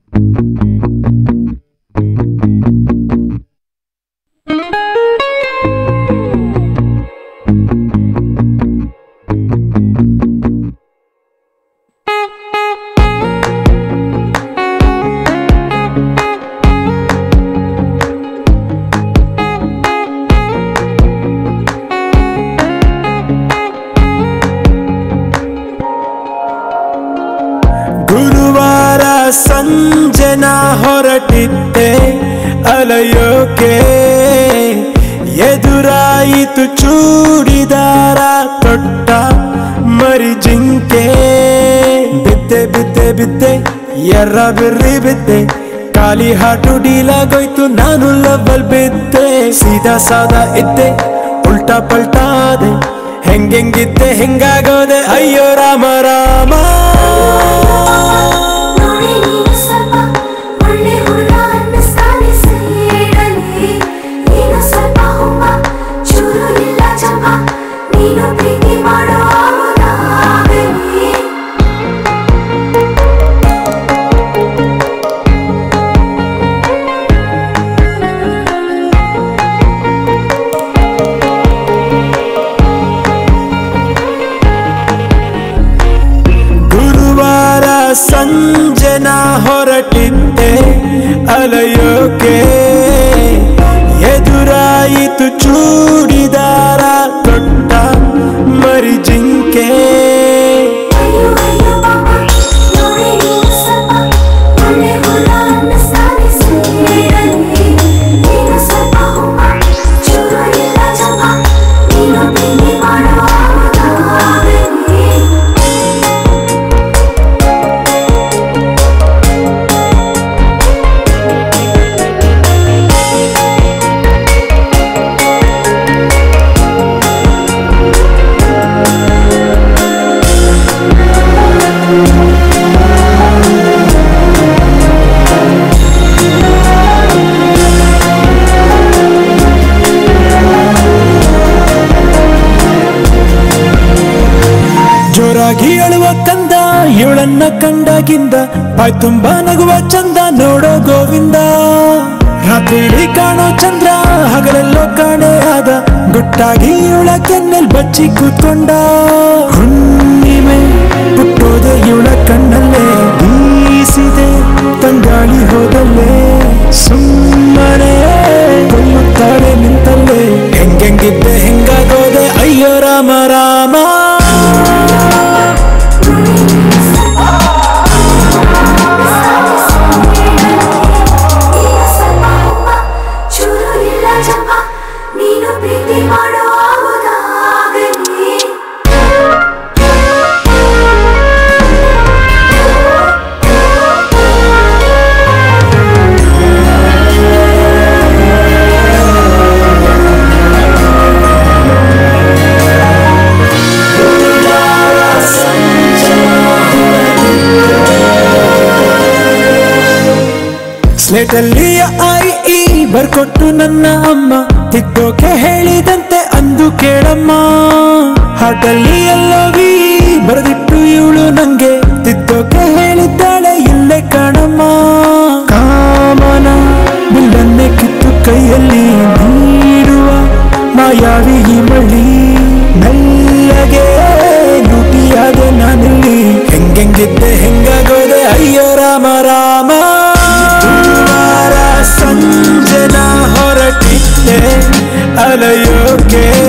ಗುರುವಾರ ಸಂಜೆನ ಹೊರಟಿದ್ದೆ ಅಲಯೋಕೆ ಎದುರಾಯಿತು ಚೂಡಿದಾರ ತೊಟ್ಟ ಮರಿ ಜಿಂಕೆ ಬಿದ್ದೆ ಬಿದ್ದೆ ಬಿದ್ದೆ ಎರ್ರ ಬಿರ್ರಿ ಬಿದ್ದೆ ಖಾಲಿ ಹಾಟು ಡೀಲಾಗೋಯ್ತು ನಾನು ಲವ್ವಲ್ ಬಿದ್ದೆ ಸೀದಾ ಸಾದಾ ಇದ್ದೆ ಉಲ್ಟಾ ಪಲ್ಟಾದೆ ಹೆಂಗೆಂಗಿದ್ದೆ ಹೆಂಗಾಗೋದೆ ಅಯ್ಯೋ ರಾಮ ರಾಮ ನೋಡಿ ನೀನು ಸ್ವಲ್ಪ ಒಳ್ಳೆ ಹುಡುಗ ಅನ್ನಿಸ್ತಾನೆ ಸೈಡಲ್ಲಿ ನೀನು ಸ್ವಲ್ಪ ಹುಮ್ಮ ಚೂರು ಇಲ್ಲ ಚಂಪ ನೀನು ಪ್ರೀತಿ ಮಾಡೋ ಹುಡುಗನೇ. ಗುರುವಾರ ಸಂಜೆನ ಹೊರಟಿದ್ದೆ ಅಲಯೋಕೆ ಎದುರಾಯಿತು ಚೂಡಿದಾರ ತೊಟ್ಟ ಮರಿ ಜಿಂಕೆ ಅಯ್ಯೋ ಅಯ್ಯೋ ಬಾಬಾ ನೋಡಿ ನೀನು ಸ್ವಲ್ಪ ಒಳ್ಳೆ ಹುಡುಗ ಅನ್ನಿಸ್ತಾನೆ ಸೈಡಲ್ಲಿ ನೀನು ಸ್ವಲ್ಪ ಹುಮ್ಮ ಚೂರು ಇಲ್ಲ ಚಂಪ ನೀನು ಪ್ರೀತಿ ಮಾಡೋ ಹುಡುಗನೇ. ಜೋರಾಗಿ ಅಳುವ ಕಂದ ಇವಳನ್ನ ಕಂಡಾಗಿಂದ ಬಾಯ್ ತುಂಬಾ ನಗುವ ಚಂದ ನೋಡೋ ಗೋವಿಂದ ರಾತ್ರಿ ಕಾಣೋ ಚಂದ್ರ ಹಗಲೆಲ್ಲೋ ಕಾಣೆ ಆದ ಗುಟ್ಟಾಗಿ ಇವಳ ಕೆನ್ನೆಲ್ ಬಚ್ಚಿ ಕೂತ್ಕೊಂಡ ಹುಣ್ಣಿಮೆ ಹುಟ್ಟೋದೆ ಇವಳ ಕಣ್ಣಲ್ಲೇ ಬೀಸಿದೆ ತಂಗಾಳಿ ಹೋದಲ್ಲೇ ಸುಮ್ಮನೆ ಕೊಲ್ಲುತ್ತಾಳೆ ನಿಂತಲ್ಲೇ ಹೆಂಗೆಂಗಿದ್ದೆ ಹೆಂಗಾಗೋದೆ ಅಯ್ಯೋ ರಾಮ ರಾಮ ನೀನು ಸ್ವಲ್ಪ ಹುಮ್ಮ ಚೂರು ಇಲ್ಲ ಚಂಪ ನೀನು ಪ್ರೀತಿ ಮಾಡೋ ಹುಡುಗನೇ. ಸ್ಲೇಟಲ್ಲಿ ಐ ಈ ಬರ್ಕೊಟ್ಟು ನನ್ನ ಅಮ್ಮ ತಿದ್ದೋಕೆ ಹೇಳಿದಂತೆ ಅಂದು ಕೇಳಮ್ಮ ಹಾಟಲ್ಲಿ ಎಲ್ಲವಿ ಬರೆದಿಟ್ಟು ಇವಳು ನಂಗೆ ತಿದ್ದೋಕೆ ಹೇಳಿದ್ದಾಳೆ ಇಲ್ಲೇ ಕಾಣಮ್ಮ ಕಾಮನ ಬಿಲ್ಲನ್ನೇ ಕಿತ್ತು ಕೈಯಲ್ಲಿ ನೀಡುವ ಮಾಯಾವಿ ಈ ಮಳ್ಳಿ ಮೆಲ್ಲಗೆ ಲೂಟಿಯಾದೆ ನಾನಿಲ್ಲಿ ಹೆಂಗೆಂಗಿದ್ದೆ ಹೆಂಗಾಗೋದೆ ಅಯ್ಯೋ ರಾಮ ರಾಮ ಗುರುವಾರ ಸಂಜೆನ ಹೊರಟಿದ್ದೆ ಅಲಯೋಕೆ